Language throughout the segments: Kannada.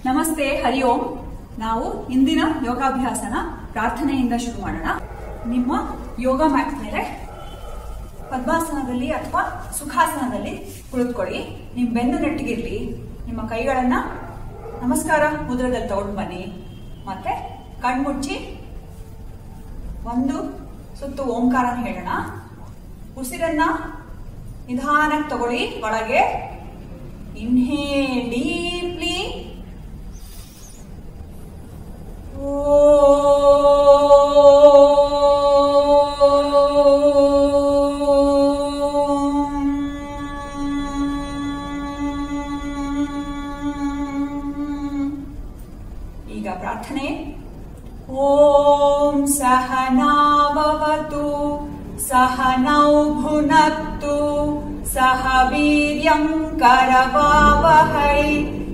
ನಮಸ್ತೆ ಹರಿ ಓಂ ನಾವು ಇಂದಿನ ಯೋಗಾಭ್ಯಾಸನ ಪ್ರಾರ್ಥನೆಯಿಂದ ಶುರು ಮಾಡೋಣ ನಿಮ್ಮ ಯೋಗ ಮ್ಯಾಟ್ ಮೇಲೆ ಪದ್ಮಾಸನದಲ್ಲಿ ಅಥವಾ ಸುಖಾಸನದಲ್ಲಿ ಕುಳಿತುಕೊಳ್ಳಿ ನಿಮ್ಮ ಬೆನ್ನು ನೆಟ್ಟಿಗಿರ್ಲಿ ನಿಮ್ಮ ಕೈಗಳನ್ನ ನಮಸ್ಕಾರ ಮುದ್ರದಲ್ಲಿ ತಗೊಂಡು ಬನ್ನಿ ಮತ್ತೆ ಕಣ್ಮುಚ್ಚಿ ಒಂದು ಸುತ್ತು ಓಂಕಾರನ ಹೇಳೋಣ ಉಸಿರನ್ನ ನಿಧಾನಕ್ಕೆ ತಗೊಳ್ಳಿ ಒಳಗೆ ಇನ್ಹೇಲ್ ಡೀಪ್ಲಿ ಈಗ ಪ್ರಾರ್ಥನೆ ಓಂ ಸಹನಾವವತು ಸಹನೌ ಭುನಕ್ತು ಸಹ ವೀರ್ಯಂ ಕರವಾವಹೈ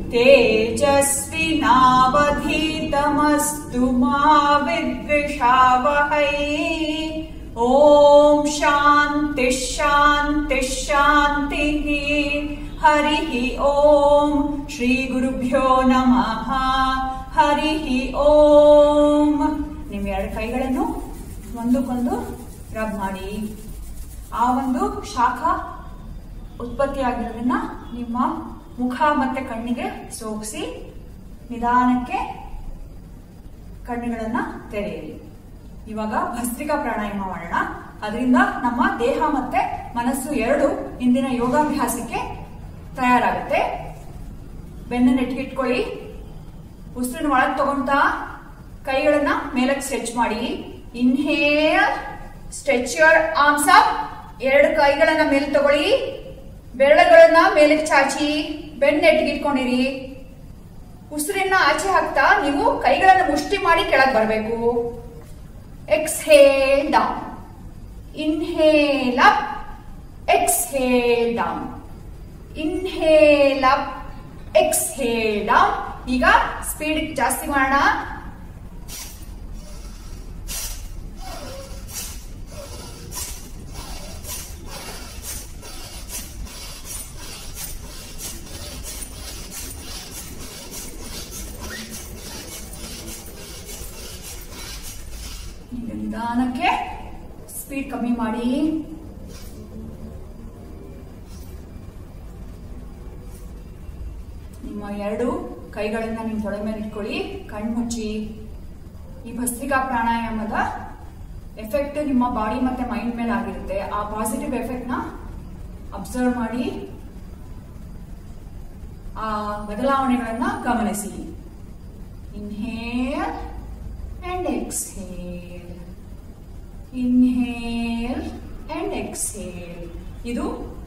तेजस्विनावधीतमस्तु मा विद्विषावहै ॐ शान्तिः शान्तिः शान्तिः हरिः ॐ श्रीगुरुभ्यो ನಮಃ ಹರಿಃ ಓಂ ನಿಮ್ಮ ಎರಡು ಕೈಗಳನ್ನು ಒಂದಕ್ಕೊಂದು ರಬ್ ಮಾಡಿ ಆ ಒಂದು ಶಾಖ ಉತ್ಪತ್ತಿಯಾಗಿರೋದನ್ನ ನಿಮ್ಮ ಮುಖ ಮತ್ತೆ ಕಣ್ಣಿಗೆ ಸೋಗಿಸಿ ನಿಧಾನಕ್ಕೆ ಕಣ್ಣುಗಳನ್ನ ತೆರೆಯಿರಿ ಇವಾಗ ಭಸ್ತ್ರಿಕಾ ಪ್ರಾಣಾಯಾಮ ಮಾಡೋಣ ಅದರಿಂದ ನಮ್ಮ ದೇಹ ಮತ್ತೆ ಮನಸ್ಸು ಎರಡು ಇಂದಿನ ಯೋಗಾಭ್ಯಾಸಕ್ಕೆ ತಯಾರಾಗುತ್ತೆ ಬೆನ್ನು ನೆಟ್ಟಿಗಿಟ್ಕೊಳ್ಳಿ ಉಸಿರಿನ ಒಳಗೆ ತಗೊಂತಾ ಕೈಗಳನ್ನ ಮೇಲಕ್ಕೆ ಸ್ಟ್ರೆಚ್ ಮಾಡಿ inhale stretch your arms up ಎರಡು ಕೈಗಳನ್ನ ಮೇಲೆ ತಗೊಳ್ಳಿ ಬೆರಳುಗಳನ್ನ ಮೇಲಕ್ಕೆ ಚಾಚಿ ಬೆನ್ನೆಟ್ಟಿಗಿಟ್ಕೊಂಡಿರಿ ಉಸಿರನ್ನ ಆಚೆ ಹಾಕ್ತಾ ನೀವು ಕೈಗಳನ್ನ ಮುಷ್ಟಿ ಮಾಡಿ ಕೆಳಗೆ ಬರಬೇಕು exhale down inhale up exhale down inhale up exhale down ಈಗ ಸ್ಪೀಡ್ ಜಾಸ್ತಿ ಮಾಡೋಣ ಈಗ ನಿಧಾನಕ್ಕೆ ಸ್ಪೀಡ್ ಕಮ್ಮಿ ಮಾಡಿ ನಿಮ್ಮ ಎರಡು ಕೈಗಳನ್ನ ನಿಮ್ಮ ತೊಡೆ ಮೇಲೆ ಇಟ್ಕೊಳ್ಳಿ ಕಣ್ಣು ಮುಚ್ಚಿ ಈ ಭಸ್ತ್ರಿಕಾ ಪ್ರಾಣಾಯಾಮದ ಎಫೆಕ್ಟ್ ನಿಮ್ಮ ಬಾಡಿ ಮತ್ತೆ ಮೈಂಡ್ ಮೇಲೆ ಆಗಿರುತ್ತೆ ಆ ಪಾಸಿಟಿವ್ ಎಫೆಕ್ಟ್ ನ ಅಬ್ಸರ್ವ್ ಮಾಡಿ ಆ ಬದಲಾವಣೆಗಳನ್ನ ಗಮನಿಸಿ inhale and exhale. Inhale and exhale. ಇದು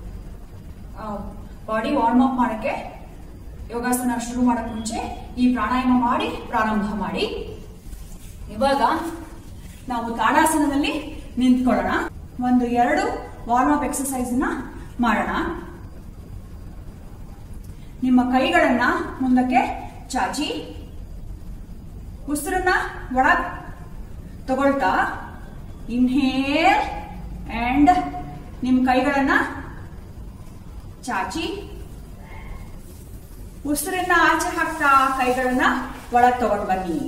ಬಾಡಿ ವಾರ್ಮ್ ಅಪ್ ಮಾಡಕ್ಕೆ ಯೋಗಾಸನ ಶುರು ಮಾಡಕ್ ಮುಂಚೆ ಈ ಪ್ರಾಣಾಯಾಮ ಮಾಡಿ ಪ್ರಾರಂಭ ಮಾಡಿ ಇವಾಗ ನಾವು ತಾಡಾಸನದಲ್ಲಿ ನಿಂತ್ಕೊಳ್ಳೋಣ ಒಂದು ಎರಡು ವಾರ್ಮ್ ಅಪ್ ಎಕ್ಸರ್ಸೈಸ್ ನ ಮಾಡೋಣ ನಿಮ್ಮ ಕೈಗಳನ್ನ ಮುಂದಕ್ಕೆ ಚಾಚಿ ಉಸಿರನ್ನ ಒಳಗ್ ತಗೊಳ್ತಾ ಇನ್ಹೇಲ್ ಅಂಡ್ ನಿಮ್ ಕೈಗಳನ್ನ ಚಾಚಿ ಉಸಿರನ್ನ ಆಚೆ ಹಾಕ್ತಾ ಕೈಗಳನ್ನ ಒಳಗ್ ತಗೊಂಡ್ ಬನ್ನಿ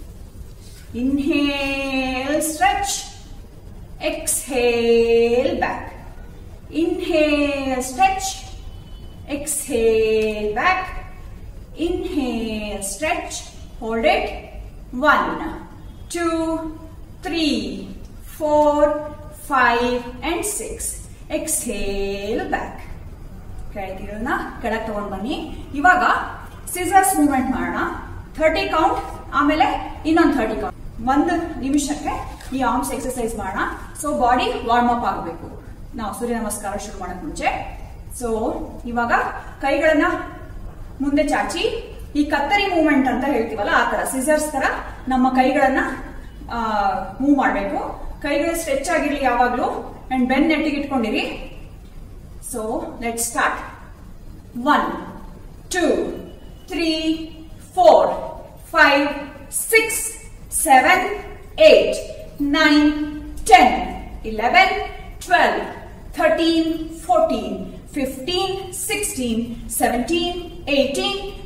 inhale stretch exhale back inhale stretch exhale back inhale stretch hold it One, two, three, four, five, and six. Exhale back. ಕೆಳಗಿರೋದನ್ನ ಕೆಳಗೆ ತಗೊಂಡ್ ಬನ್ನಿ ಇವಾಗ ಸಿಸರ್ಸ್ ಮೂವ್ಮೆಂಟ್ ಮಾಡೋಣ ಥರ್ಟಿ ಕೌಂಟ್ ಆಮೇಲೆ ಇನ್ನೊಂದು ಥರ್ಟಿ ಕೌಂಟ್ ಒಂದು ನಿಮಿಷಕ್ಕೆ ಈ ಆರ್ಮ್ಸ್ ಎಕ್ಸರ್ಸೈಸ್ ಮಾಡೋಣ ಸೊ ಬಾಡಿ ವಾರ್ಮ್ ಅಪ್ ಆಗಬೇಕು ನಾವು ಸೂರ್ಯ ನಮಸ್ಕಾರ ಶುರು ಮಾಡಕ್ ಮುಂಚೆ ಸೊ ಇವಾಗ ಕೈಗಳನ್ನ ಮುಂದೆ ಚಾಚಿ ಈ ಕತ್ತರಿ ಮೂವ್ಮೆಂಟ್ ಅಂತ ಹೇಳ್ತೀವಲ್ಲ ಆ ತರ ಸಿಸರ್ಸ್ ತರ ನಮ್ಮ ಕೈಗಳನ್ನ ಮೂವ್ ಮಾಡಬೇಕು ಕೈಗಳು ಸ್ಟ್ರೆಚ್ ಆಗಿರ್ಲಿ ಯಾವಾಗ್ಲೂ ಅಂಡ್ ಬೆನ್ ನೆಟ್ಟಿಗೆ ಇಟ್ಕೊಂಡಿರಿ so let start one two three four five six seven eight nine ten eleven twelve thirteen fourteen 15, 16, 17, 18,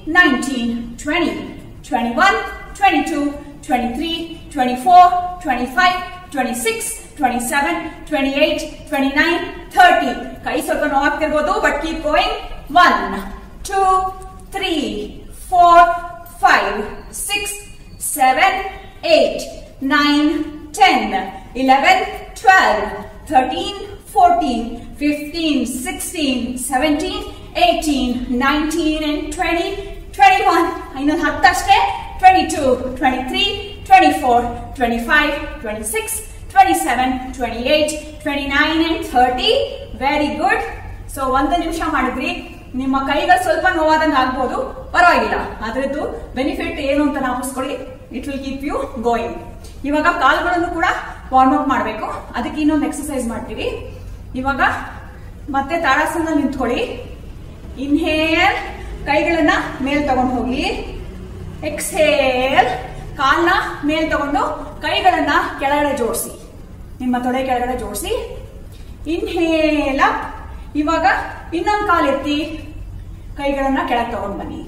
nineteen twenty twenty one twenty two twenty three twenty four twenty five twenty six twenty seven twenty eight twenty nine thirty ಕೈ ಸ್ವಲ್ಪ ನೋವಾಗ್ತಿರ್ಬೋದು but keep going one two three four five six seven eight nine ten eleven twelve thirteen fourteen fifteen sixteen seventeen eighteen nineteen and twenty twenty one ಇನ್ನೊಂದು ಹತ್ತಷ್ಟೇ twenty two twenty three twenty four twenty five twenty six twenty seven twenty eight twenty nine and thirty very good so ಒಂದು ನಿಮಿಷ ಮಾಡಿದ್ರಿ ನಿಮ್ಮ ಕೈಗಳು ಸ್ವಲ್ಪ ನೋವಾದಂಗೆ ಆಗ್ಬೋದು ಪರವಾಗಿಲ್ಲ ಅದರದ್ದು ಬೆನಿಫಿಟ್ ಏನು ಅಂತ ನಾಪಿಸ್ಕೊಳ್ಳಿ it will keep you going ಇವಾಗ ಕಾಲುಗಳನ್ನು ಕೂಡ ವಾರ್ಮ್ ಅಪ್ ಮಾಡಬೇಕು ಅದಕ್ಕೆ ಇನ್ನೊಂದು ಎಕ್ಸರ್ಸೈಸ್ ಮಾಡ್ತೀವಿ ಇವಾಗ ಮತ್ತೆ ತಾಡಾಸನ ನಿಂತ್ಕೊಳ್ಳಿ ಇನ್ಹೇಲ್ ಕೈಗಳನ್ನ ಮೇಲ್ ತಗೊಂಡು ಹೋಗಿ ಎಕ್ಸ್ಹೇಲ್ ಕಾಲ್ನ ಮೇಲ್ ತಗೊಂಡು ಕೈಗಳನ್ನ ಕೆಳಗಡೆ ಜೋಡಿಸಿ ನಿಮ್ಮ ತೊಡೆ ಕೆಳಗಡೆ ಜೋಡಿಸಿ ಇನ್ಹೇಲ್ ಅಪ್ ಇವಾಗ ಇನ್ನೊಂದು ಕಾಲ್ ಎತ್ತಿ ಕೈಗಳನ್ನ ಕೆಳಗೆ ತಗೊಂಡು ಬನ್ನಿ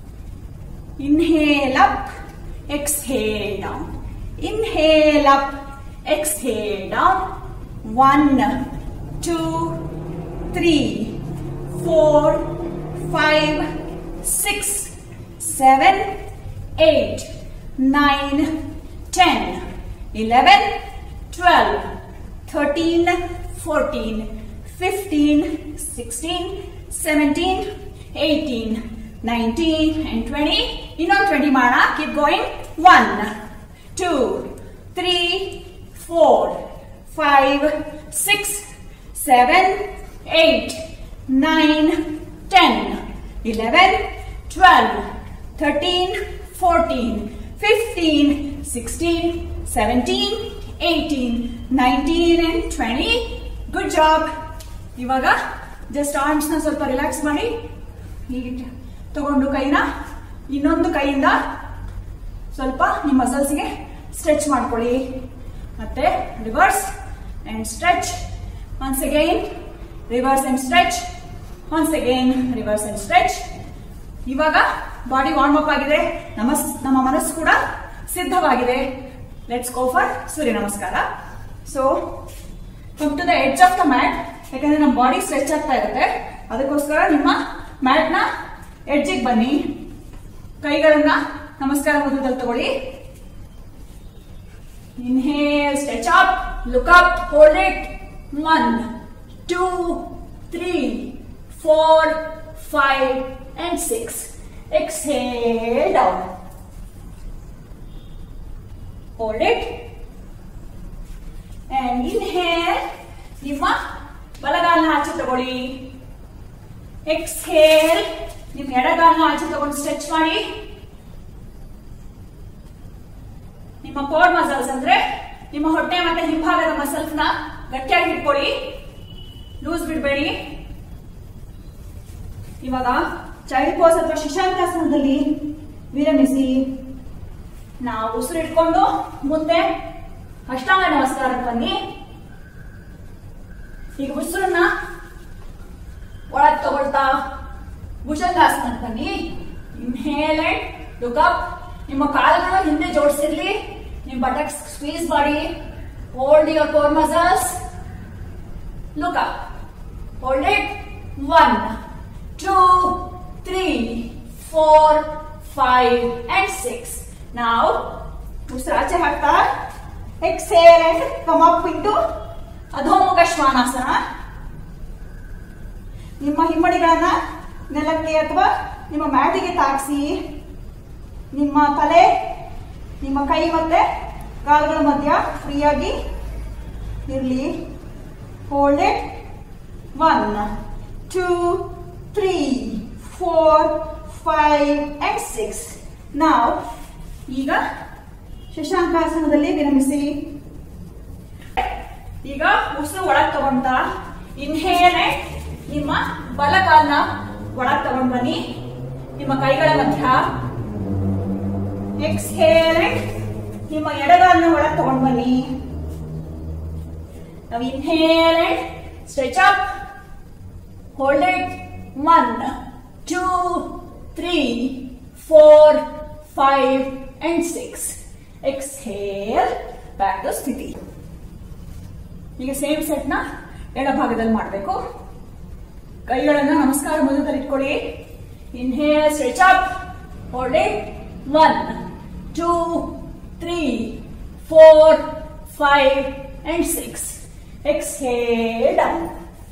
inhale up exhale down inhale up exhale down one two three four five six seven eight nine ten eleven twelve thirteen fourteen fifteen sixteen seventeen eighteen nineteen and twenty ಇನ್ನೊಂದು ಟ್ವೆಂಟಿ ಮಾಡೋಣ keep going one two three four five six seven eight nine ten eleven twelve thirteen fourteen fifteen sixteen seventeen eighteen nineteen and twenty good job ಇವಾಗ ಜಸ್ಟ್ ಆರ್ಮ್ಸ್ನ ಸ್ವಲ್ಪ ರಿಲ್ಯಾಕ್ಸ್ ಮಾಡಿ ಹೀಗೆ ತಗೊಂಡು ಕೈನ ಇನ್ನೊಂದು ಕೈಯಿಂದ ಸ್ವಲ್ಪ ನಿಮ್ಮ ಮಸಲ್ಸ್ಗೆ ಸ್ಟ್ರೆಚ್ ಮಾಡ್ಕೊಳ್ಳಿ ಮತ್ತೆ reverse and stretch once again reverse and stretch once again reverse and stretch ಇವಾಗ ಬಾಡಿ ವಾರ್ಮ್ ಅಪ್ ಆಗಿದೆ ನಮ್ಮ ನಮ್ಮ ಮನಸ್ಸು ಕೂಡ ಸಿದ್ಧವಾಗಿದೆ let's go for Surya Namaskar so come to the edge of the mat ಯಾಕಂದ್ರೆ ನಮ್ಮ ಬಾಡಿ ಸ್ಟ್ರೆಚ್ ಆಗ್ತಾ ಇರುತ್ತೆ ಅದಕ್ಕೋಸ್ಕರ ನಿಮ್ಮ ಮ್ಯಾಟ್ ನ ಎಡ್ಜಿಗೆ ಬನ್ನಿ ಕೈಗಳನ್ನ ನಮಸ್ಕಾರ ಮುದ್ರದಲ್ಲಿ ತಗೊಳ್ಳಿ inhale stretch up look up hold it one two three four five and six exhale down hold it and inhale ನಿಮ್ಮ ಬಲಗಾಲನ ಆಚೆ ತಗೊಳ್ಳಿ ಎಕ್ಸ್ಹೇಲ್ ನಿಮ್ಮ ಎಡಗಾಲನ ಆಚೆ ತಗೊಂಡು ಸ್ಟ್ರೆಚ್ ಮಾಡಿ ನಿಮ್ಮ ಕೋಡ್ ಮಸಲ್ಸ್ ಅಂದ್ರೆ ನಿಮ್ಮ ಹೊಟ್ಟೆ ಮತ್ತೆ ಹಿಂಭಾಗದ ಮಸಲ್ಸ್ ನ ಗಟ್ಟಿಯಾಗಿ ಇಟ್ಕೊಳ್ಳಿ ಲೂಸ್ ಬಿಡಬೇಡಿ ಇವಾಗ ಚೈಲ್ಡ್ ಪೋಸ್ ಅಥವಾ ಶಿಶಾಂತಾಸನದಲ್ಲಿ ವಿರಮಿಸಿ ನಾವು ಉಸಿರು ಇಟ್ಕೊಂಡು ಮುಂದೆ ಅಷ್ಟಾಂಗ ನಮಸ್ಕಾರಕ್ಕೆ ಬನ್ನಿ ಈಗ ಉಸಿರನ್ನ ಒಳಗ್ ತಗೊಳ್ತಾ ಭುಜಂಗಾಸನಕ್ಕೆ ಬನ್ನಿ ಇನ್ಹೇಲ್ ಅಂಡ್ ಲುಕ್ ಅಪ್ ನಿಮ್ಮ ಕಾಲುಗಳು ಹಿಂದೆ ಜೋಡಿಸಿರ್ಲಿ ನಿಮ್ಮ ಬಟಕ್ ಸ್ಕ್ವೀಸ್ ಮಾಡಿ hold your core muscles look up hold it one two three four five and six ನಾವು ಉಸಿರು ಆಚೆ ಹಾಕ್ತಾ exhale and come up into Adho Mukha Svanasana ನಿಮ್ಮ ಹಿಮ್ಮಡಿಗಳನ್ನ ನೆಲಕ್ಕೆ ಅಥವಾ ನಿಮ್ಮ ಮ್ಯಾಟಿಗೆ ತಾಗಿಸಿ ನಿಮ್ಮ ತಲೆ ನಿಮ್ಮ ಕೈ ಮತ್ತೆ ಕಾಲುಗಳ ಮಧ್ಯ ಫ್ರೀಯಾಗಿ ಇರಲಿ hold it one two three four five and six ನಾವು ಈಗ ಶಶಾಂಕಾಸನದಲ್ಲಿ ವಿರಮಿಸಿ ಈಗ ಉಸಿರು ಒಳಗ್ ತಗೊಂತ ಇನ್ಹೇಲ್ ನಿಮ್ಮ ಬಲಗಾಲ್ನ ಒಳಗ್ ತಗೊಂಡ್ ಬನ್ನಿ ನಿಮ್ಮ ಕೈಗಳ ಮಧ್ಯ ಎಕ್ಸ್ಹೇಲ್ ನಿಮ್ಮ ಎಡಗಾಲ್ನ ಒಳಗ್ ತಗೊಂಡ್ ಬನ್ನಿ ನಾವು inhale stretch up hold it one two three four five and six exhale back to ಸ್ಥಿತಿ ಈಗ ಸೇಮ್ ಸೆಟ್ ನ ಎಡಭಾಗದಲ್ಲಿ ಮಾಡಬೇಕು ಕೈಗಳನ್ನ ನಮಸ್ಕಾರ ಮೊದಲದಲ್ಲಿ ಇಟ್ಕೊಳ್ಳಿ inhale stretch up hold it one two three four five and six exhale down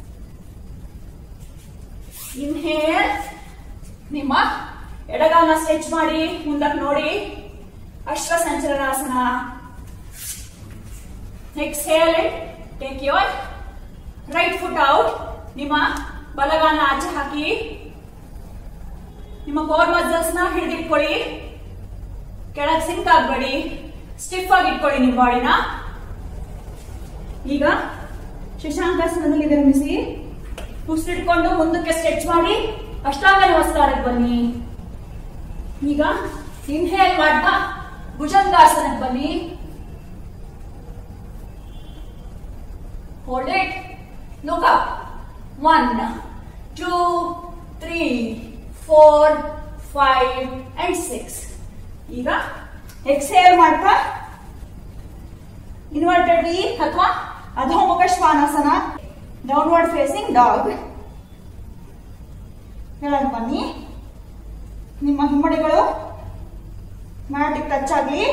inhale ನಿಮ್ಮ ಎಡಗಾಲನ ಸ್ಟ್ರೆಚ್ ಮಾಡಿ ಮುಂದಕ್ಕೆ ನೋಡಿ Ashwa Sanchalanasana exhale take your right foot out ನಿಮ್ಮ ಬಲಗಾಲನ ಆಚೆ ಹಾಕಿ ನಿಮ್ಮ ಕೋರ್ ಮಸಲ್ಸ್ ನ ಹಿಡಿದಿಟ್ಕೊಳ್ಳಿ ಕೆಳಗೆ ಸಿಂಕ್ ಆಗ್ಬೇಡಿ ಸ್ಟಿಫ್ ಆಗಿ ಇಟ್ಕೊಳ್ಳಿ ನಿಮ್ಮ ಬಾಡಿನ ಈಗ ಶಶಾಂಕಾಸನದಲ್ಲಿ ವಿರಮಿಸಿ ಉಸಿರಿಟ್ಕೊಂಡು ಮುಂದಕ್ಕೆ ಸ್ಟ್ರೆಚ್ ಮಾಡಿ ಅಷ್ಟಾಂಗ ನಮಸ್ಕಾರಕ್ಕೆ ಬನ್ನಿ ಈಗ ಇನ್ಹೇಲ್ ಮಾಡ್ತಾ ಭುಜಂಗಾಸನಕ್ಕೆ ಬನ್ನಿ Hold it. Look up. One, two, three, four, five, and six. ಈಗ ಎಕ್ಸೇಲ್ ಮಾಡ್ತಾ ಇನ್ವರ್ಟೆಡ್ ವಿ ಅಥವಾ Adho Mukha Svanasana downward facing dog ಕೆಳಗೆ ಬನ್ನಿ ನಿಮ್ಮ ಹಿಮ್ಮಡಿಗಳು ಮ್ಯಾಟಿಗೆ ಟಚ್ ಆಗಲಿ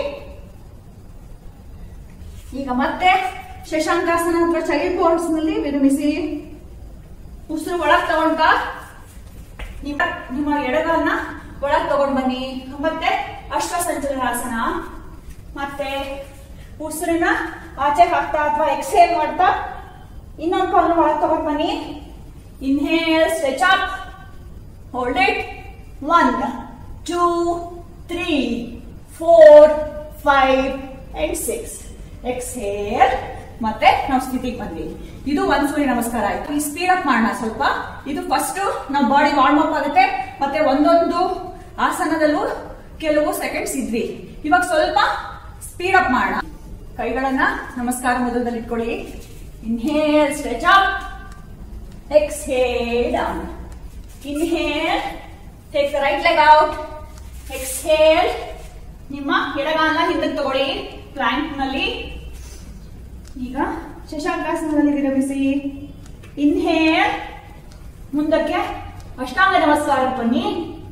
ಈಗ ಮತ್ತೆ ಶಶಾಂಕಾಸನ ಅಥವಾ ಚೈಲ್ಡ್ ಪೋರ್ಟ್ಸ್ ನಲ್ಲಿ ವಿರಮಿಸಿ ಉಸಿರು ಒಳಗ್ ತಗೊಂಡ ನಿಮ್ಮ ನಿಮ್ಮ ಎಡಗಾಲನ್ನ ಒಳಗ್ ತಗೊಂಡ್ ಬನ್ನಿ ಮತ್ತೆ ಅಶ್ವ ಸಂಚಲನಾಸನ ಮತ್ತೆ ಉಸಿರನ್ನ ಆಚೆ ಹಾಕ್ತಾ ಅಥವಾ ಎಕ್ಸೇಲ್ ಮಾಡ್ತಾ ಇನ್ನೊಂದು ಕಾಲನ್ನ ಒಳಗ್ ತಗೊಂಡ್ ಬನ್ನಿ inhale stretch up hold it one two three four five and six exhale ಮತ್ತೆ ನಾವು ಸ್ಥಿತಿಗೆ ಬಂದ್ವಿ ಇದು ಒಂದ್ ಸೂರ್ಯ ನಮಸ್ಕಾರ ಆಯ್ತು ಈ ಸ್ಪೀಡ್ ಅಪ್ ಮಾಡೋಣ ಸ್ವಲ್ಪ ಇದು ಫಸ್ಟ್ ನಾವು ಬಾಡಿ ವಾರ್ಮ್ ಅಪ್ ಆಗುತ್ತೆ ಮತ್ತೆ ಒಂದೊಂದು ಆಸನದಲ್ಲೂ ಕೆಲವು ಸೆಕೆಂಡ್ಸ್ ಇದ್ವಿ ಇವಾಗ ಸ್ವಲ್ಪ ಸ್ಪೀಡ್ ಅಪ್ ಮಾಡೋಣ ಕೈಗಳನ್ನ ನಮಸ್ಕಾರ ಮೊದಲದಲ್ಲಿ ಇಟ್ಕೊಳ್ಳಿ inhale stretch up exhale down inhale take the right leg out exhale ನಿಮ್ಮ ಎಡಗಾಲನ ಹಿಂದಕ್ಕೆ ತಗೊಳ್ಳಿ ಪ್ಲಾಂಕ್ ನಲ್ಲಿ ಈಗ ಶಶಾಂಕಾಸನದಲ್ಲಿ ವಿರಮಿಸಿ ಇನ್ಹೇಲ್ ಮುಂದಕ್ಕೆ ಅಷ್ಟಾಂಗ ನಮಸ್ಕಾರ ಬನ್ನಿ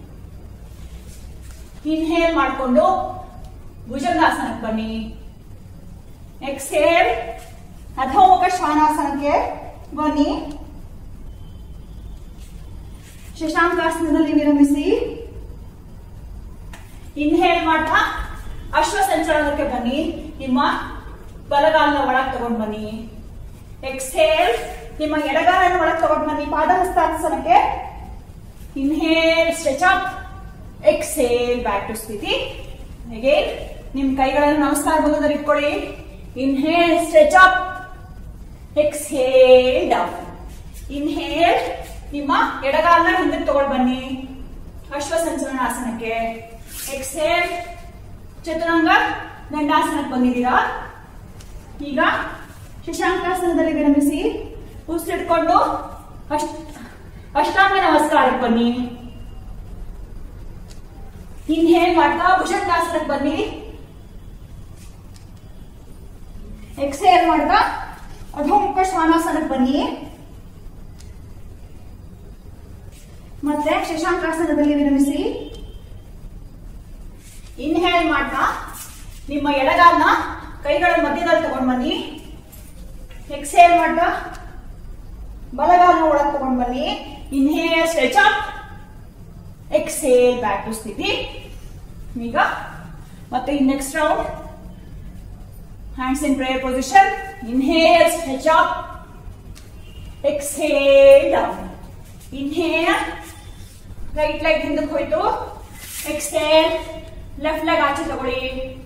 ಇನ್ಹೇಲ್ ಮಾಡಿಕೊಂಡು ಭುಜಂಗಾಸನಕ್ಕೆ ಬನ್ನಿ ಎಕ್ಸ್ಹೇಲ್ ಅಧೋಮುಖ ಶ್ವಾನಾಸನಕ್ಕೆ ಬನ್ನಿ ಶಶಾಂಕಾಸನದಲ್ಲಿ ವಿರಮಿಸಿ ಇನ್ಹೇಲ್ ಮಾಡ್ತಾ ಅಶ್ವ ಸಂಚಲನಕ್ಕೆ ಬನ್ನಿ ನಿಮ್ಮ ಬಲಗಾಲನ ಒಳಗ್ ತಗೊಂಡ್ ಬನ್ನಿ ಎಕ್ಸ್ಹೇಲ್ ನಿಮ್ಮ ಎಡಗಾಲನ ಒಳಗ್ ತಗೊಂಡ್ ಬನ್ನಿ ಪಾದಹಸ್ತಾಸನಕ್ಕೆ inhale stretch up exhale back to ಸ್ಥಿತಿ ಅಗೇನ್ ನಿಮ್ ಕೈಗಳನ್ನು ನಮಸ್ಕಾರ ಬಲದಲ್ಲಿ ಇಟ್ಕೊಳ್ಳಿ inhale stretch up exhale down inhale ನಿಮ್ಮ ಎಡಗಾಲನ ಹಿಂದಕ್ಕೆ ತಗೊಂಡ್ ಬನ್ನಿ ಅಶ್ವ ಸಂಚಲನಾಸನಕ್ಕೆ ಎಕ್ಸ್ಹೇಲ್ ಚತುರಂಗ ದಂಡಾಸನಕ್ಕೆ ಬಂದಿದ್ದೀರಾ ಈಗ ಶಶಾಂಕಾಸನದಲ್ಲಿ ವಿರಮಿಸಿ ಉಸಿರಿಟ್ಕೊಂಡು ಅಷ್ಟ ಅಷ್ಟಾಂಗ ನಮಸ್ಕಾರಕ್ಕೆ ಬನ್ನಿ ಇನ್ಹೇಲ್ ಮಾಡ್ತಾ ಭುಜಂಗಾಸನಕ್ಕೆ ಬನ್ನಿ ಎಕ್ಸೇಲ್ ಮಾಡ್ತಾ ಅಧೋಮುಖ ಶ್ವಾನಾಸನಕ್ಕೆ ಬನ್ನಿ ಮತ್ತೆ ಶಶಾಂಕಾಸನದಲ್ಲಿ ವಿರಮಿಸಿ ಇನ್ಹೇಲ್ ಮಾಡ್ತಾ ನಿಮ್ಮ ಎಡಗಾಲ್ನ ಕೈಗಳ ಮಧ್ಯದಲ್ಲಿ ತಗೊಂಡ್ ಬನ್ನಿ ಎಕ್ಸೇಲ್ ಮಾಡ್ತಾ ಬಲಗಾಲ್ನ ಒಳಗೆ ತಗೊಂಡ್ ಬನ್ನಿ inhale stretch up exhale back to ಸ್ಥಿತಿ ಈಗ ಮತ್ತೆ in next round hands in prayer position inhale stretch up exhale down inhale right leg ಹಿಂದಕ್ಕೆ ಹೋಯ್ತು ಎಕ್ಸೇಲ್ ಲೆಫ್ಟ್ ಲೆಗ್ ಆಚೆ ತಗೊಳ್ಳಿ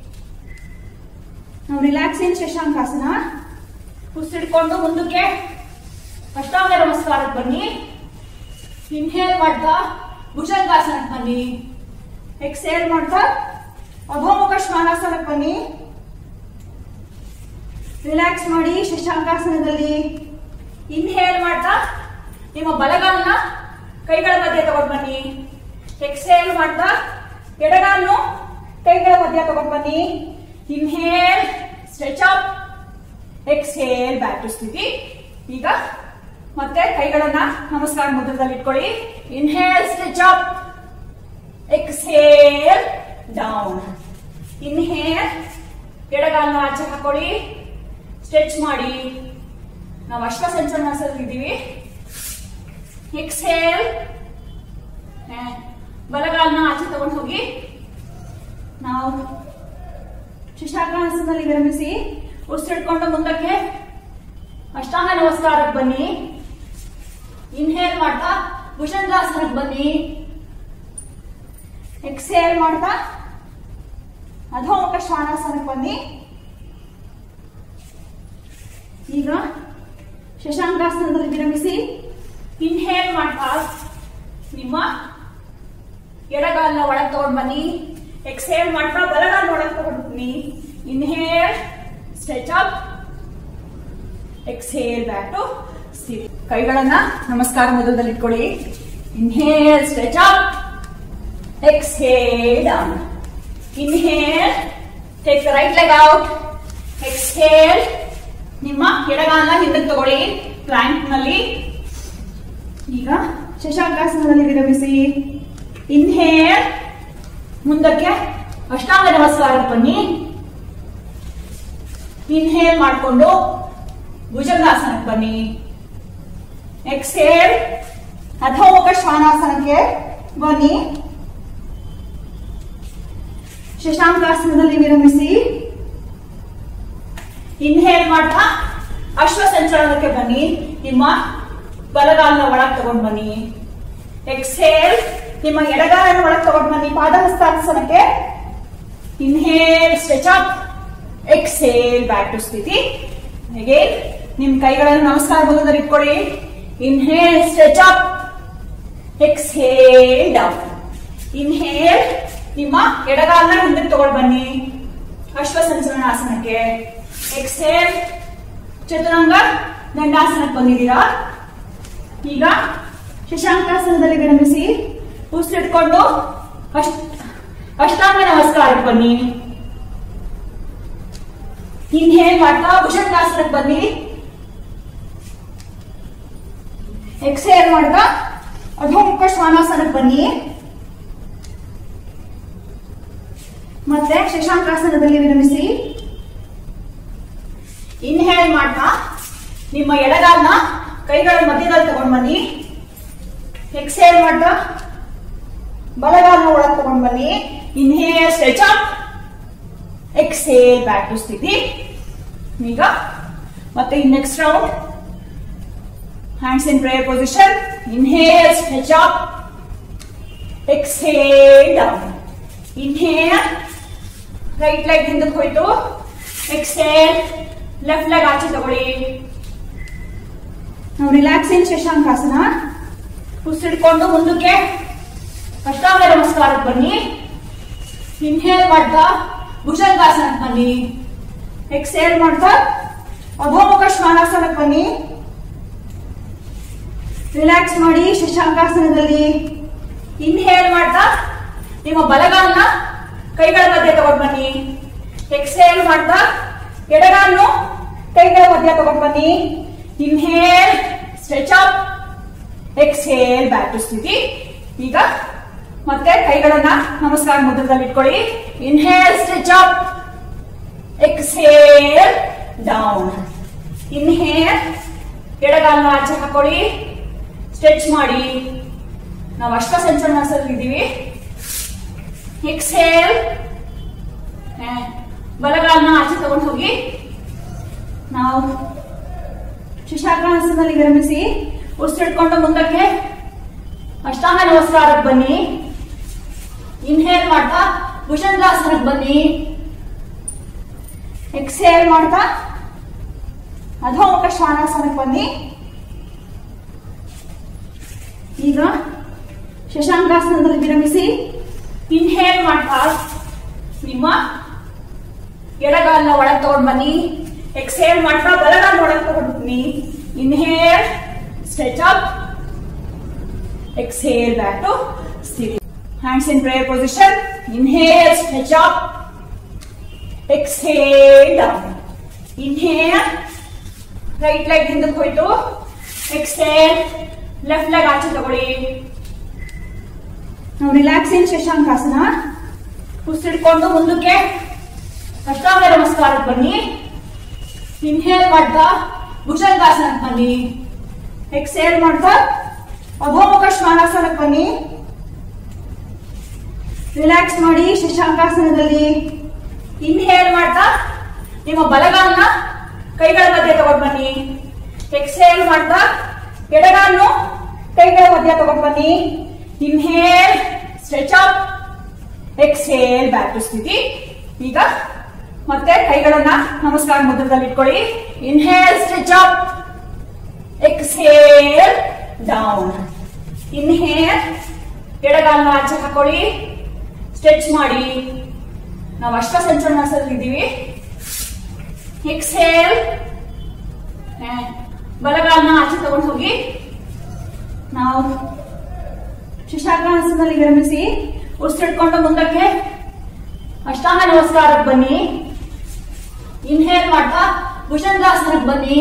ನಾವು ರಿಲ್ಯಾಕ್ಸಿಂಗ್ ಶಶಾಂಕಾಸನ ಉಸಿರಿಡ್ಕೊಂಡು ಮುಂದಕ್ಕೆ ಅಷ್ಟಾಂಗ ನಮಸ್ಕಾರಕ್ಕೆ ಬನ್ನಿ ಇನ್ಹೇಲ್ ಮಾಡ್ತಾ ಭುಜಂಗಾಸನಕ್ಕೆ ಬನ್ನಿ ಎಕ್ಸೇಲ್ ಮಾಡ್ತಾ ಅಧೋಮುಖ ಶ್ವಾನಾಸನಕ್ಕೆ ಬನ್ನಿ ರಿಲ್ಯಾಕ್ಸ್ ಮಾಡಿ ಶಶಾಂಕಾಸನದಲ್ಲಿ ಇನ್ಹೇಲ್ ಮಾಡ್ತಾ ನಿಮ್ಮ ಬಲಗಾಲನ ಕೈಗಳ ಮಧ್ಯೆ ತಗೊಂಡು ಬನ್ನಿ ಎಕ್ಸೇಲ್ ಮಾಡ್ತಾ ಎಡಗಾಲು ಕೈಗಳ ಮಧ್ಯ ತಗೊಂಡ್ ಬನ್ನಿ inhale stretch up exhale back to ಸ್ಥಿತಿ ಈಗ ಮತ್ತೆ ಕೈಗಳನ್ನ ನಮಸ್ಕಾರ ಮುದ್ರದಲ್ಲಿ ಇಟ್ಕೊಳ್ಳಿ inhale stretch up exhale down inhale ಎಡಗಾಲನ್ನ ಆಚೆ ಹಾಕೊಳ್ಳಿ ಸ್ಟ್ರೆಚ್ ಮಾಡಿ ನಾವು ಅಶ್ವ ಸಂಚಲನಾಸದಲ್ಲಿ ಇದ್ದೀವಿ ಎಕ್ಸ್ಹೇಲ್ ಬಲಗಾಲನ್ನ ಆಚೆ ತಗೊಂಡು ಹೋಗಿ ನಾವು ಶಿಶಾಕಾಸನದಲ್ಲಿ ವಿರಮಿಸಿ ಉಸಿರಿಡ್ಕೊಂಡು ಮುಂದಕ್ಕೆ ಅಷ್ಟಾಂಗ ನಮಸ್ಕಾರಕ್ಕೆ ಬನ್ನಿ ಇನ್ಹೇಲ್ ಮಾಡ್ತಾ ಭುಜಂಗಾಸನಕ್ಕೆ ಬನ್ನಿ ಎಕ್ಸೇಲ್ ಮಾಡ್ತಾ ಅಧೋಮುಖ ಶ್ವಾನಾಸನಕ್ಕೆ ಬನ್ನಿ ಈಗ ಶಶಾಂಕಾಸನದಲ್ಲಿ ವಿರಮಿಸಿ ಇನ್ಹೇಲ್ ಮಾಡ್ತಾ ನಿಮ್ಮ ಎಡಗಾಲನ್ನ ಒಳಗೆ ತಗೊಂಡ್ ಬನ್ನಿ ಎಕ್ಸೇಲ್ ಮಾಡ್ತಾ ಬಲಗಾಲ ಒಳಗೆ ತಗೊಂಡ್ ಬನ್ನಿ inhale stretch up exhale back to ಸ್ಥಿತಿ ಕೈಗಳನ್ನ ನಮಸ್ಕಾರ ಮೊದಲದಲ್ಲಿ ಇಟ್ಕೊಳ್ಳಿ inhale stretch up exhale down inhale take the right leg out exhale ನಿಮ್ಮ ಎಡಗಾಲನ್ನ ಹಿಂದಕ್ಕೆ ತಗೊಳ್ಳಿ ಪ್ಲಾಂಕ್ ನಲ್ಲಿ ಈಗ ಶಶಾಂಕಾಸನದಲ್ಲಿ ವಿರಮಿಸಿ ಇನ್ಹೇಲ್ ಮುಂದಕ್ಕೆ ಅಷ್ಟಾಂಗ ನಮಸ್ಕಾರ ಬನ್ನಿ ಇನ್ಹೇಲ್ ಮಾಡಿಕೊಂಡು ಭುಜಂಗಾಸನಕ್ಕೆ ಬನ್ನಿ ಎಕ್ಸೇಲ್ ಅಧೋಮುಖ ಶ್ವಾನಾಸನಕ್ಕೆ ಬನ್ನಿ ಶಶಾಂಕಾಸನದಲ್ಲಿ ವಿರಮಿಸಿ ಇನ್ಹೇಲ್ ಮಾಡ್ತಾ ಅಶ್ವ ಸಂಚಲನಕ್ಕೆ ಬನ್ನಿ ನಿಮ್ಮ ಬಲಗಾಲನ ಒಳಗೆ ತಗೊಂಡ್ ಬನ್ನಿ ಎಕ್ಸೇಲ್ ನಿಮ್ಮ ಎಡಗಾಲನ ಒಳಗೆ ತಗೊಂಡ್ ಬನ್ನಿ ಪಾದಹಸ್ತಾಸನಕ್ಕೆ inhale stretch up exhale back to ಸ್ಥಿತಿ ಅಗೇನ್ ನಿಮ್ ಕೈಗಳನ್ನು ನಮಸ್ಕಾರ ಬಲದಲ್ಲಿ ಇಟ್ಕೊಳ್ಳಿ inhale stretch up exhale down inhale ನಿಮ್ಮ ಎಡಗಾಲನ ಹಿಂದಕ್ಕೆ ತಗೊಂಡ್ ಬನ್ನಿ ಅಶ್ವ ಸಂಚಲನಾಸನಕ್ಕೆ ಎಕ್ಸೇಲ್ ಚತುರಂಗ ದಂಡಾಸನಕ್ಕೆ ಬಂದಿದ್ದೀರಾ ಈಗ ಶಶಾಂಕಾಸನದಲ್ಲಿ ವಿರಮಿಸಿ ಉಸಿರಿಟ್ಕೊಂಡು ಅಷ್ಟ ಅಷ್ಟಾಂಗ ನಮಸ್ಕಾರಕ್ಕೆ ಬನ್ನಿ ಇನ್ಹೇಲ್ ಮಾಡ್ತಾ ಭುಜಂಗಾಸನಕ್ಕೆ ಬನ್ನಿ ಎಕ್ಸೇಲ್ ಮಾಡ್ತಾ ಅಧೋಮುಖ ಶ್ವಾನಾಸನಕ್ಕೆ ಬನ್ನಿ ಮತ್ತೆ ಶಶಾಂಕಾಸನದಲ್ಲಿ ವಿರಮಿಸಿ ಇನ್ಹೇಲ್ ಮಾಡ್ತಾ ನಿಮ್ಮ ಎಡಗಾಲನ ಕೈಗಳ ಮಧ್ಯದಲ್ಲಿ ತಗೊಂಡ್ ಬನ್ನಿ ಎಕ್ಸೇಲ್ ಮಾಡ್ತಾ ಬಲಗಾಲನ ಒಳಗೆ ತಗೊಂಡ್ ಬನ್ನಿ inhale stretch up exhale back to ಸ್ಥಿತಿ ಈಗ ಮತ್ತೆ in next round hands in prayer position inhale stretch up exhale down inhale right leg ಹಿಂದಕ್ಕೆ ಹೋಯ್ತು ಎಕ್ಸೇಲ್ ಲೆಫ್ಟ್ ಲೆಗ್ ಆಚೆ ತಗೊಳ್ಳಿ ನಾವು ರಿಲ್ಯಾಕ್ಸಿಂಗ್ ಶಶಾಂಕಾಸನ ಉಸಿರಿಡ್ಕೊಂಡು ಮುಂದಕ್ಕೆ ಅಷ್ಟಾಂಗ ನಮಸ್ಕಾರಕ್ಕೆ ಬನ್ನಿ ಇನ್ಹೇಲ್ ಮಾಡ್ತಾ ಭುಜಂಗಾಸನಕ್ಕೆ ಬನ್ನಿ ಎಕ್ಸೇಲ್ ಮಾಡ್ತಾ ಅಧೋಮುಖ ಶ್ವಾನಾಸನಕ್ಕೆ ಬನ್ನಿ ರಿಲ್ಯಾಕ್ಸ್ ಮಾಡಿ ಶಶಾಂಕಾಸನದಲ್ಲಿ ಇನ್ಹೇಲ್ ಮಾಡ್ತಾ ನಿಮ್ಮ ಬಲಗಾಲನ ಕೈಗಳ ಮಧ್ಯೆ ತಗೊಂಡ್ ಬನ್ನಿ ಎಕ್ಸೇಲ್ ಮಾಡ್ತಾ ಎಡಗಾಲನ್ನು ಕೈಗಳ ಮಧ್ಯೆ ತಗೊಂಡ್ ಬನ್ನಿ inhale stretch up exhale back to ಸ್ಥಿತಿ ಈಗ ಮತ್ತೆ ಕೈಗಳನ್ನ ನಮಸ್ಕಾರ ಮುದ್ರದಲ್ಲಿ ಇಟ್ಕೊಳ್ಳಿ inhale stretch up exhale down inhale ಎಡಗಾಲನ ಆಚೆ ಹಾಕೊಳ್ಳಿ ಸ್ಟ್ರೆಚ್ ಮಾಡಿ ನಾವು ಅಶ್ವ ಸಂಚಲನಾಸದಲ್ಲಿ ಇದ್ದೀವಿ ಎಕ್ಸೇಲ್ ಬಲಗಾಲನ ಆಚೆ ತಗೊಂಡು ಹೋಗಿ ನಾವು ಶಿಶಾಕಾಸನದಲ್ಲಿ ವಿರಮಿಸಿ ಉಸಿರಿಡ್ಕೊಂಡು ಮುಂದಕ್ಕೆ ಅಷ್ಟಾಂಗ ನಮಸ್ಕಾರಕ್ಕೆ ಬನ್ನಿ ಇನ್ಹೇಲ್ ಮಾಡ್ತಾ ಭುಜಂಗಾಸನಕ್ಕೆ ಬನ್ನಿ ಎಕ್ಸೇಲ್ ಮಾಡ್ತಾ ಅಧೋಮುಖ ಶ್ವಾನಾಸನಕ್ಕೆ ಬನ್ನಿ ಈಗ ಶಶಾಂಕಾಸನದಲ್ಲಿ ವಿರಮಿಸಿ ಇನ್ಹೇಲ್ ಮಾಡ್ತಾ ನಿಮ್ಮ ಎಡಗಾಲನ ಒಳಗೆ ತಗೊಂಡ್ ಬನ್ನಿ ಎಕ್ಸೇಲ್ ಮಾಡ್ತಾ ಬಲಗಾಲ ಒಳಗೆ ತಗೊಂಡ್ ಬನ್ನಿ inhale stretch up exhale back to ಸ್ಥಿತಿ hands in prayer position Inhale, stretch up. Exhale, down. Inhale, right leg ಹಿಂದಕ್ಕೆ ಹೋಯ್ತು ಎಕ್ಸೇಲ್ ಲೆಫ್ಟ್ ಲೆಗ್ ಆಚೆ ತಗೊಳ್ಳಿ ನಾವು ರಿಲ್ಯಾಕ್ಸಿಂಗ್ ಶಶಾಂಕಾಸನ ಉಸಿರಿಡ್ಕೊಂಡು ಮುಂದಕ್ಕೆ ಅಷ್ಟಾಂಗ ನಮಸ್ಕಾರಕ್ಕೆ ಬನ್ನಿ ಇನ್ಹೇಲ್ ಮಾಡ್ತಾ ಭುಜಂಗಾಸನಕ್ಕೆ ಬನ್ನಿ ಎಕ್ಸೇಲ್ ಮಾಡ್ತಾ ಅಧೋಮುಖ ಶ್ವಾನಾಸನಕ್ಕೆ ಬನ್ನಿ ರಿಲ್ಯಾಕ್ಸ್ ಮಾಡಿ ಶಶಾಂಕಾಸನದಲ್ಲಿ ಇನ್ಹೇಲ್ ಮಾಡ್ತಾ ನಿಮ್ಮ ಬಲಗಾಲನ್ನ ಕೈಗಳ ಮಧ್ಯೆ ತಗೊಂಡ್ ಬನ್ನಿ ಎಕ್ಸೇಲ್ ಮಾಡ್ತಾ ಎಡಗಾಲನ್ನು ಕೈಗಳ ಮಧ್ಯೆ ತಗೊಂಡ್ ಬನ್ನಿ inhale stretch up exhale back to ಸ್ಥಿತಿ ಈಗ ಮತ್ತೆ ಕೈಗಳನ್ನ ನಮಸ್ಕಾರ ಮುದ್ರದಲ್ಲಿ ಇಟ್ಕೊಳ್ಳಿ inhale stretch up exhale down inhale ಎಡಗಾಲನ್ನ ಆಚೆ ಹಾಕೊಳ್ಳಿ ಸ್ಟ್ರೆಚ್ ಮಾಡಿ ನಾವು ಅಷ್ಟ ಸಂಚಲನಾಸದಲ್ಲಿ ಇದ್ದೀವಿ ಎಕ್ಸೇಲ್ ಬಲಗಾಲನ್ನ ಆಚೆ ತಗೊಂಡು ಹೋಗಿ ನಾವು ಶಶಾಂಕಾಸನದಲ್ಲಿ ವಿರಮಿಸಿ ಉಸಿರಿಡ್ಕೊಂಡು ಮುಂದಕ್ಕೆ ಅಷ್ಟಾಂಗ ನಮಸ್ಕಾರಕ್ಕೆ ಬನ್ನಿ ಇನ್ಹೇಲ್ ಮಾಡ್ತಾ ಭುಜಂಗಾಸನಕ್ಕೆ ಬನ್ನಿ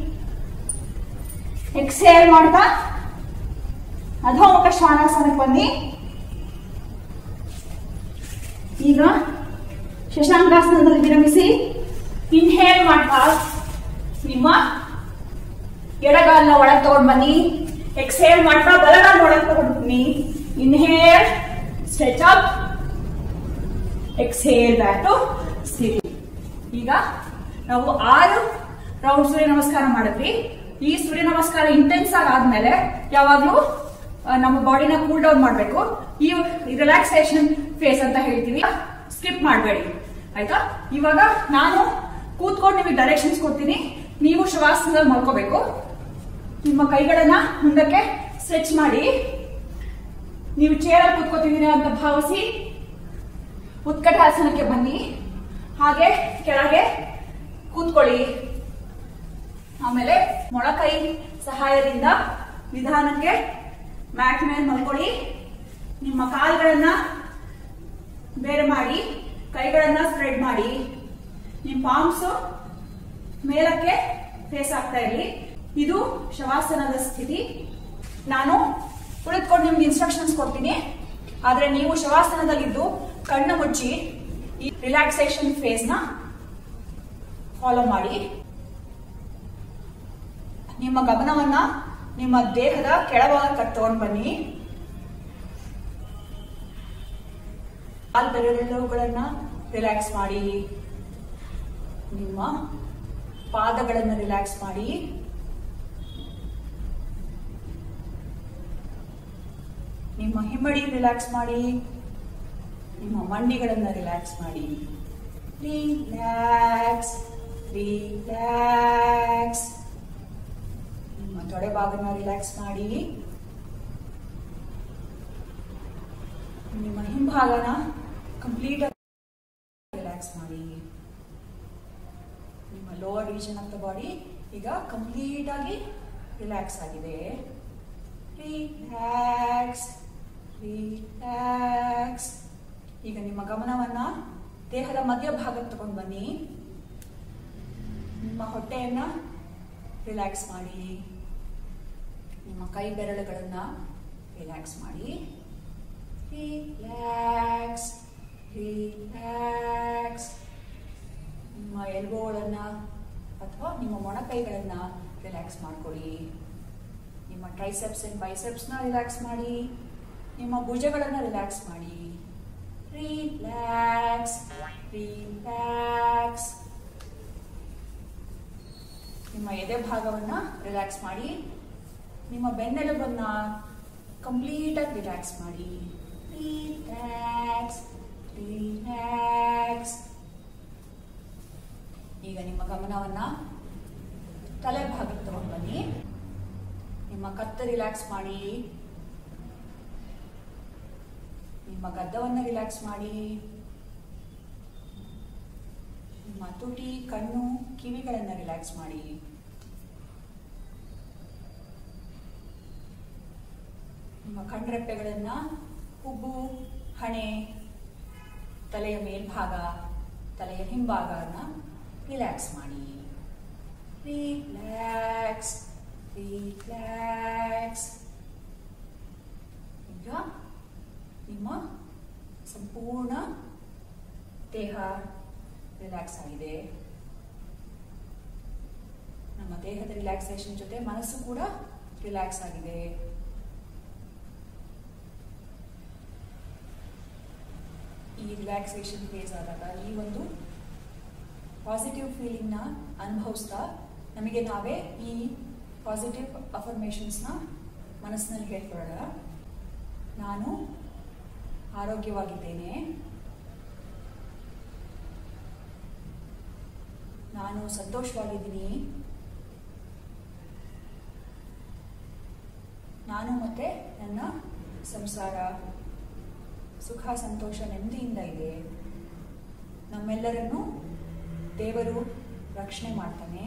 ಎಕ್ಸೇಲ್ ಮಾಡ್ತಾ ಅಧೋಮುಖ ಶ್ವಾನಾಸನಕ್ಕೆ ಬನ್ನಿ ಈಗ ಶಶಾಂಕಾಸನದಲ್ಲಿ ವಿರಮಿಸಿ ಇನ್ಹೇಲ್ ಮಾಡ್ತಾ ನಿಮ್ಮ ಎಡಗಾಲನ್ನ ಒಳಗೆ ತಗೊಂಡ್ ಬನ್ನಿ ಎಕ್ಸೇಲ್ ಮಾಡ್ತಾ ಬಲಗಾಲ ಒಳಗೆ ತಗೊಂಡ್ ಬನ್ನಿ inhale stretch up exhale back to ಸ್ಥಿತಿ ಈಗ ನಾವು ಆರು ರೌಂಡ್ ಸೂರ್ಯ ನಮಸ್ಕಾರ ಮಾಡಿದ್ವಿ ಈ ಸೂರ್ಯ ನಮಸ್ಕಾರ ಇಂಟೆನ್ಸ್ ಆಗಿ ಆದ್ಮೇಲೆ ಯಾವಾಗ್ಲೂ ಆ, ನಮ್ಮ ಬಾಡಿನ ಕೂಲ್ ಡೌನ್ ಮಾಡಬೇಕು ಈ ರಿಲ್ಯಾಕ್ಸೇಷನ್ ಫೇಸ್ ಅಂತ ಹೇಳ್ತೀವಿ ಸ್ಕಿಪ್ ಮಾಡಬೇಡಿ ಆಯ್ತಾ ಇವಾಗ ನಾನು ಕೂತ್ಕೊಂಡು ನಿಮಗೆ ಡೈರೆಕ್ಷನ್ಸ್ ಕೊಡ್ತೀನಿ ನೀವು ಶವಾಸನದಲ್ಲಿ ಮಲ್ಕೋಬೇಕು ನಿಮ್ಮ ಕೈಗಳನ್ನ ಮುಂದಕ್ಕೆ ಸ್ಟ್ರೆಚ್ ಮಾಡಿ ನೀವು ಚೇರಲ್ಲಿ ಕೂತ್ಕೋತಿದ್ದೀರಾ ಅಂತ ಭಾವಿಸಿ ಉತ್ಕಟಾಸನಕ್ಕೆ ಬನ್ನಿ ಹಾಗೆ ಕೆಳಗೆ ಕೂತ್ಕೊಳ್ಳಿ ಆಮೇಲೆ ಮೊಳಕೈ ಸಹಾಯದಿಂದ ನಿಧಾನಕ್ಕೆ ಮ್ಯಾಟ್ ಮೇಲೆ ಮಲ್ಕೊಳ್ಳಿ ನಿಮ್ಮ ಕಾಲ್ಗಳನ್ನ ಬೇರೆ ಮಾಡಿ ಕೈಗಳನ್ನ ಸ್ಪ್ರೆಡ್ ಮಾಡಿ ನಿಮ್ಮ ಪಾಮ್ಸ್ ಮೇಲಕ್ಕೆ ಫೇಸ್ ಆಗ್ತಾ ಇರಲಿ ಇದು ಶವಾಸನದ ಸ್ಥಿತಿ ನಾನು ಕುಳಿತುಕೊಂಡು ನಿಮ್ಗೆ ಇನ್ಸ್ಟ್ರಕ್ಷನ್ಸ್ ಕೊಡ್ತೀನಿ ಆದ್ರೆ ನೀವು ಶವಾಸನದಲ್ಲಿದ್ದು ಕಣ್ಣು ಮುಚ್ಚಿ ಈ ರಿಲ್ಯಾಕ್ಸೇಷನ್ ಫೇಸ್ ನ ಫಾಲೋ ಮಾಡಿ ನಿಮ್ಮ ಗಮನವನ್ನ ನಿಮ್ಮ ದೇಹದ ಕೆಳಭಾಗಕ್ಕೆ ತಗೊಂಡು ಬನ್ನಿ ಕಾಲ್ ಬೆರಳುಗಳನ್ನ ರಿಲ್ಯಾಕ್ಸ್ ಮಾಡಿ ನಿಮ್ಮ ಪಾದಗಳನ್ನು ರಿಲ್ಯಾಕ್ಸ್ ಮಾಡಿ ನಿಮ್ಮ ಹಿಮ್ಮಡಿ ರಿಲ್ಯಾಕ್ಸ್ ಮಾಡಿ ನಿಮ್ಮ ಮಂಡಿಗಳನ್ನ ರಿಲ್ಯಾಕ್ಸ್ ಮಾಡಿ ರಿಲ್ಯಾಕ್ಸ್ ರಿಲ್ಯಾಕ್ಸ್ ನಿಮ್ಮ ತೊಡೆ ಭಾಗನ ರಿಲ್ಯಾಕ್ಸ್ ಮಾಡಿ ನಿಮ್ಮ ಹಿಂಭಾಗನ ಕಂಪ್ಲೀಟ್ ರಿಲ್ಯಾಕ್ಸ್ ಮಾಡಿ ನಿಮ್ಮ lower region of the body ಈಗ ಕಂಪ್ಲೀಟ್ ಆಗಿ ರಿಲ್ಯಾಕ್ಸ್ ಆಗಿದೆ ರಿಲ್ಯಾಕ್ಸ್ ರಿಲ್ಯಾಕ್ಸ್ ಈಗ ನಿಮ್ಮ ಗಮನವನ್ನ ದೇಹದ ಮಧ್ಯಭಾಗಕ್ಕೆ ತಗೊಂಡು ಬನ್ನಿ ನಿಮ್ಮ ಹೊಟ್ಟೆಯನ್ನ ರಿಲ್ಯಾಕ್ಸ್ ಮಾಡಿ ನಿಮ್ಮ ಕೈ ಬೆರಳುಗಳನ್ನ ರಿಲ್ಯಾಕ್ಸ್ ಮಾಡಿ ರಿಲ್ಯಾಕ್ಸ್ ರಿಲ್ಯಾಕ್ಸ್ ನಿಮ್ಮ ಎಲ್ಬೋಗಳನ್ನ ಅಥವಾ ನಿಮ್ಮ ಮೊಣಕೈಗಳನ್ನ ರಿಲ್ಯಾಕ್ಸ್ ಮಾಡ್ಕೊಳ್ಳಿ ನಿಮ್ಮ ಟ್ರೈಸೆಪ್ಸ್ ಅಂಡ್ ಬೈಸೆಪ್ಸ್ನ ರಿಲ್ಯಾಕ್ಸ್ ಮಾಡಿ ನಿಮ್ಮ ಭುಜಗಳನ್ನ ರಿಲ್ಯಾಕ್ಸ್ ಮಾಡಿ ರಿಲ್ಯಾಕ್ಸ್ ರಿಲ್ಯಾಕ್ಸ್ ನಿಮ್ಮ ಎದೆ ಭಾಗವನ್ನ ರಿಲ್ಯಾಕ್ಸ್ ಮಾಡಿ ನಿಮ್ಮ ಬೆನ್ನೆಲುಬನ್ನ ಕಂಪ್ಲೀಟ್ ಆಗಿ ರಿಲ್ಯಾಕ್ಸ್ ಮಾಡಿ ರಿಲ್ಯಾಕ್ಸ್ ರಿಲ್ಯಾಕ್ಸ್ ಈಗ ನಿಮ್ಮ ಗಮನವನ್ನ ತಲೆ ಭಾಗಕ್ಕೆ ತಗೊಂಡು ಬನ್ನಿ ನಿಮ್ಮ ಕತ್ತು ರಿಲ್ಯಾಕ್ಸ್ ಮಾಡಿ ನಿಮ್ಮ ಗದ್ದವನ್ನ ರಿಲ್ಯಾಕ್ಸ್ ಮಾಡಿ ನಿಮ್ಮ ತುಟಿ ಕಣ್ಣು ಕಿವಿಗಳನ್ನ ರಿಲ್ಯಾಕ್ಸ್ ಮಾಡಿ ನಿಮ್ಮ ಕಣ್ರೆಪ್ಪೆಗಳನ್ನ ಹುಬ್ಬು ಹಣೆ ತಲೆಯ ಮೇಲ್ಭಾಗ ತಲೆಯ ಹಿಂಭಾಗನ ರಿಲ್ಯಾಕ್ಸ್ ಮಾಡಿ ರಿಲ್ಯಾಕ್ಸ್ ರಿಲ್ಯಾಕ್ಸ್ ಈಗ ನಿಮ್ಮ ಸಂಪೂರ್ಣ ದೇಹ ರಿಲ್ಯಾಕ್ಸ್ ಆಗಿದೆ ನಮ್ಮ ದೇಹದ ರಿಲ್ಯಾಕ್ಸೇಷನ್ ಜೊತೆ ಮನಸ್ಸು ಕೂಡ ರಿಲ್ಯಾಕ್ಸ್ ಆಗಿದೆ ಈ ರಿಲ್ಯಾಕ್ಸೇಷನ್ ಫೇಸ್ ಆದಾಗ ಈ ಒಂದು ಪಾಸಿಟಿವ್ ಫೀಲಿಂಗ್ನ ಅನುಭವಿಸ್ತಾ ನಮಗೆ ನಾವೇ ಈ ಪಾಸಿಟಿವ್ ಅಫರ್ಮೇಷನ್ಸ್ನ ಮನಸ್ಸಿನಲ್ಲಿ ಹೇಳ್ಕೊಳ್ಳೋಣ ನಾನು ಆರೋಗ್ಯವಾಗಿದ್ದೇನೆ ನಾನು ಸಂತೋಷವಾಗಿದ್ದೀನಿ ನಾನು ಮತ್ತೆ ನನ್ನ ಸಂಸಾರ ಸುಖ ಸಂತೋಷ ನೆಮ್ಮದಿಯಿಂದ ಇದೆ ನಮ್ಮೆಲ್ಲರನ್ನು ದೇವರು ರಕ್ಷಣೆ ಮಾಡ್ತಾನೆ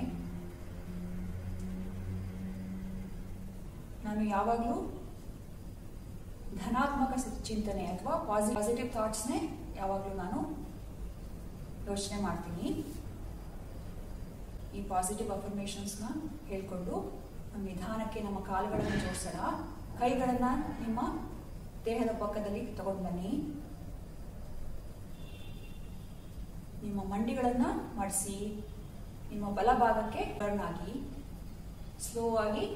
ನಾನು ಯಾವಾಗಲೂ ಧನಾತ್ಮಕ ಸಿ- ಚಿಂತನೆ ಅಥವಾ ಪಾಸಿಟಿವ್ ಥಾಟ್ಸ್ನೇ ಯಾವಾಗಲೂ ನಾನು ಯೋಚನೆ ಮಾಡ್ತೀನಿ ಈ ಪಾಸಿಟಿವ್ ಅಫರ್ಮೇಷನ್ಸ್ನ ಹೇಳ್ಕೊಂಡು ನಮ್ಮ ನಿಧಾನಕ್ಕೆ ನಮ್ಮ ಕಾಲುಗಳನ್ನು ಜೋಡಿಸೋಣ ಕೈಗಳನ್ನು ನಿಮ್ಮ ದೇಹದ ಪಕ್ಕದಲ್ಲಿ ತಗೊಂಡು ಬನ್ನಿ ನಿಮ್ಮ ಮಂಡಿಗಳನ್ನು ಮಡಿಸಿ ನಿಮ್ಮ ಬಲಭಾಗಕ್ಕೆ ಟರ್ನ್ ಆಗಿ ಸ್ಲೋ ಆಗಿ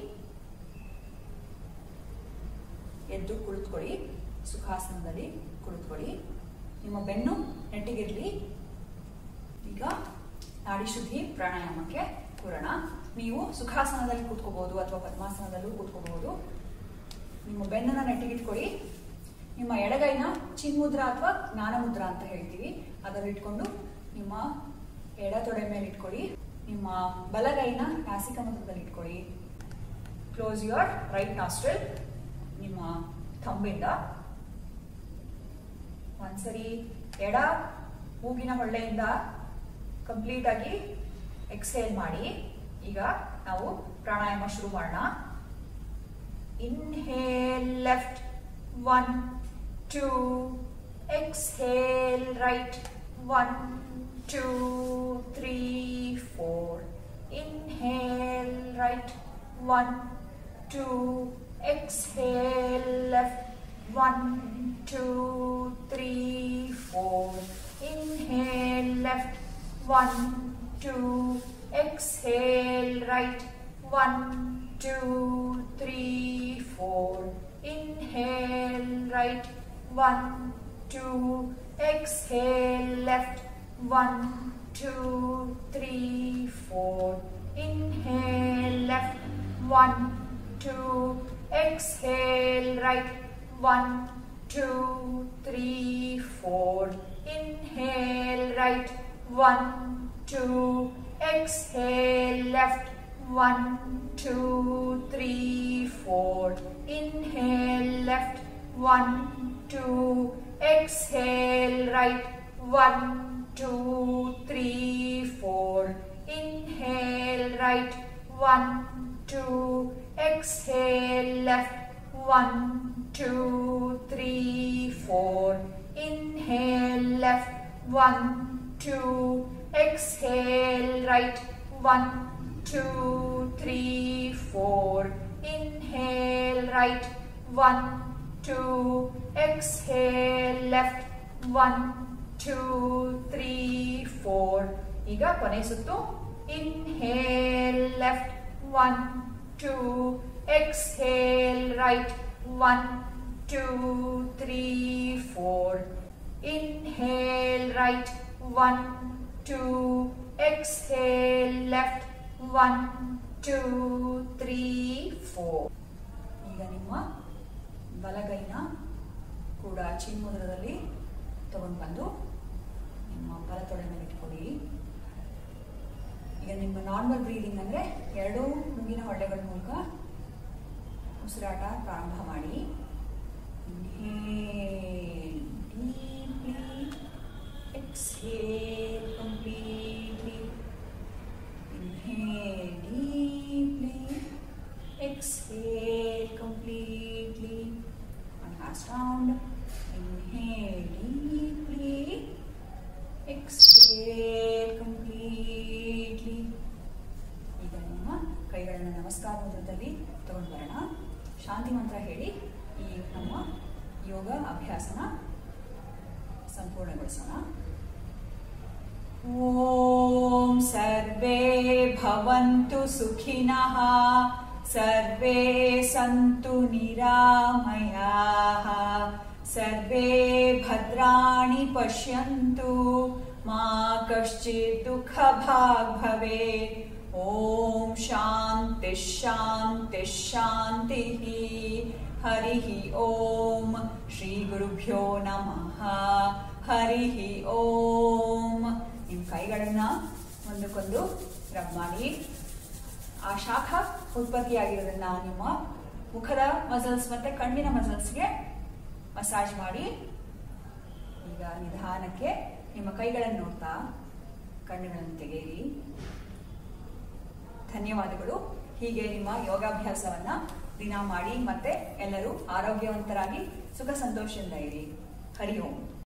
ಎದ್ದು ಕುಳಿತುಕೊಳ್ಳಿ ಸುಖಾಸನದಲ್ಲಿ ಕುಳಿತುಕೊಳ್ಳಿ ನಿಮ್ಮ ಬೆನ್ನು ನೆಟ್ಟಿಗಿರಲಿ ಈಗ ನಾಡಿ ಶುದ್ಧಿ ಪ್ರಾಣಾಯಾಮಕ್ಕೆ ಕೂರೋಣ ನೀವು ಸುಖಾಸನದಲ್ಲಿ ಕೂತ್ಕೋಬಹುದು ಅಥವಾ ಪದ್ಮಾಸನದಲ್ಲೂ ಕೂತ್ಕೋಬಹುದು ನಿಮ್ಮ ಬೆನ್ನನ್ನ ನೆಟ್ಟಿಗಿಟ್ಕೊಳ್ಳಿ ನಿಮ್ಮ ಎಡಗೈನ ಚಿನ್ಮುದ್ರ ಅಥವಾ ಜ್ಞಾನಮುದ್ರ ಅಂತ ಹೇಳ್ತೀವಿ ಅದರಲ್ಲಿ ಇಟ್ಕೊಂಡು ನಿಮ್ಮ ಎಡ ತೊಡೆ ಮೇಲೆ ಇಟ್ಕೊಳ್ಳಿ ನಿಮ್ಮ ಬಲಗೈನ ನಾಸಿಕ ಮುದ್ರದಲ್ಲಿ ಇಟ್ಕೊಳ್ಳಿ ಕ್ಲೋಸ್ ಯುವರ್ ರೈಟ್ ನಾಸ್ಟ್ರಲ್ ನಿಮ್ಮ ಥಂಬಿಂದ ಒಂದ್ಸರಿ ಎಡ ಮೂಗಿನ ಹೊಳ್ಳೆಯಿಂದ ಕಂಪ್ಲೀಟ್ ಆಗಿ ಎಕ್ಸೇಲ್ ಮಾಡಿ ಈಗ ನಾವು ಪ್ರಾಣಾಯಾಮ ಶುರು ಮಾಡೋಣ inhale left one two exhale right one two three four inhale right one two exhale left one two three four inhale left one, two, exhale right, one, two, three, four, inhale right, one, two, exhale left, one, two, three, four, inhale left, one, two, exhale right, one, two, three, four, inhale right, one, two, exhale left, one, two, three, four, inhale left, one, two, exhale right, one, two, three, four, inhale right, one, two, exhale left, one, two, three, four, inhale left, one, two, exhale right, one, two, three, four, inhale right, one, two, exhale left, one, two, three, four. ಈಗ ಕೊನೆ ಸುತ್ತು inhale left one two exhale right one two three four inhale right one two exhale left one two three four ಈಗ ನಿಮ್ಮ ಬಲಗೈನ ಕೂಡ ಚಿನ್ಮುದ್ರದಲ್ಲಿ ತಗೊಂಡು ಬಂದು ನಿಮ್ಮ ಬಲ ತೊಡೆ ಮೇಲೆ ಇಟ್ಕೊಳ್ಳಿ ಈಗ ನಿಮ್ಮ ನಾರ್ಮಲ್ ಬ್ರೀದಿಂಗ್ ಅಂದ್ರೆ ಎರಡೂ ಮೂಗಿನ ಹೊಳ್ಳೆಗಳ ಮೂಲಕ ಉಸಿರಾಟ ಪ್ರಾರಂಭ ಮಾಡಿ Inhale deeply, exhale completely. Inhale deeply, exhale completely. One last round. Inhale deeply, exhale completely ಈಗ ನಿಮ್ಮ ಕೈಗಳನ್ನು ನಮಸ್ಕಾರ ಮುದ್ರದಲ್ಲಿ ತಗೊಂಡು ಬರೋಣ ಶಾಂತಿ ಮಂತ್ರ ಹೇಳಿ ಈ ನಮ್ಮ ಯೋಗ ಅಭ್ಯಾಸನ ಸಂಪೂರ್ಣಗೊಳಿಸೋಣ ॐ सर्वे भवन्तु सुखिनः सर्वे सन्तु निरामयाः सर्वे भद्राणि पश्यन्तु मा कश्चित् दुःखभाग् भवेत् ॐ शान्तिः शान्तिः शान्तिः हरिः ॐ श्रीगुरुभ्यो नमः ಹರಿಃ ಓಂ ನಿಮ್ಮ ಕೈಗಳನ್ನ ಒಂದಕ್ಕೊಂದು ರಬ್ ಮಾಡಿ ಆ ಶಾಖ ಉತ್ಪತ್ತಿಯಾಗಿರೋದನ್ನ ನಿಮ್ಮ ಮುಖದ ಮಸಲ್ಸ್ ಮತ್ತೆ ಕಣ್ಣಿನ ಮಸಲ್ಸ್ಗೆ ಮಸಾಜ್ ಮಾಡಿ ಈಗ ನಿಧಾನಕ್ಕೆ ನಿಮ್ಮ ಕೈಗಳನ್ನು ನೋಡ್ತಾ ಕಣ್ಣುಗಳನ್ನು ತೆಗೆಯಿರಿ ಧನ್ಯವಾದಗಳು ಹೀಗೆ ನಿಮ್ಮ ಯೋಗಾಭ್ಯಾಸವನ್ನ ದಿನ ಮಾಡಿ ಮತ್ತೆ ಎಲ್ಲರೂ ಆರೋಗ್ಯವಂತರಾಗಿ ಸುಖ ಸಂತೋಷದಿಂದ ಇರಿ ಹರಿ ಓಂ